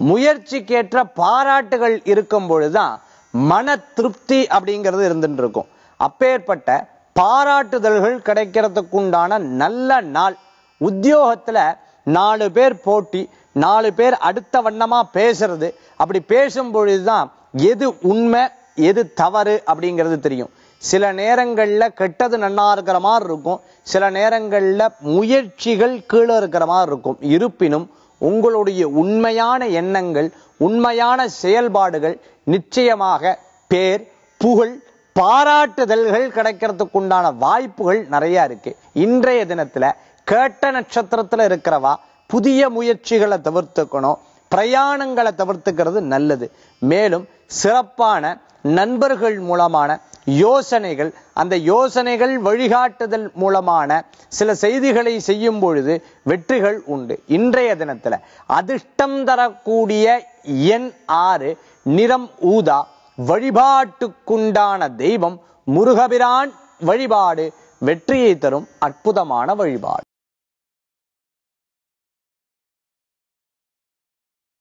முயற்சிக்கேற்ற பாராட்டுகள் இருக்கும் பொழுதுதான் மன திருப்தி அப்படிங்கிறது இருந்துட்டு இருக்கும் அப்பேற்பட்ட பாராட்டுதல்கள் கிடைக்கிறதுக்கு உண்டான நல்ல நாள் உத்தியோகத்துல நாலு பேர் போட்டி நாலு பேர் அடுத்த வண்ணமா பேசுறது அப்படி பேசும் பொழுதுதான் எது உண்மை எது தவறு அப்படிங்கிறது தெரியும் சில நேரங்கள்ல கெட்டது நன்னா இருக்கிற மாதிரி இருக்கும் சில நேரங்கள்ல முயற்சிகள் கீழே இருக்கிற மாதிரி இருக்கும் இருப்பினும் உங்களுடைய உண்மையான எண்ணங்கள் உண்மையான செயல்பாடுகள் நிச்சயமாக பேர் புகழ் பாராட்டுதல்கள் கிடைக்கிறதுக்கு உண்டான வாய்ப்புகள் நிறைய இருக்கு இன்றைய தினத்துல கேட்ட நட்சத்திரத்துல இருக்கிறவா புதிய முயற்சிகளை தவிர்த்துக்கணும் பிரயாணங்களை தவிர்த்துக்கிறது நல்லது மேலும் சிறப்பான நண்பர்கள் மூலமான யோசனைகள் அந்த யோசனைகள் வழிகாட்டுதல் மூலமான சில செய்திகளை செய்யும் பொழுது வெற்றிகள் உண்டு இன்றைய தினத்துல அதிர்ஷ்டம் தரக்கூடிய எண் ஆறு நிறம் ஊதா வழிபாட்டுக்குண்டான தெய்வம் முருகபிரான் வழிபாடு வெற்றியை தரும் அற்புதமான வழிபாடு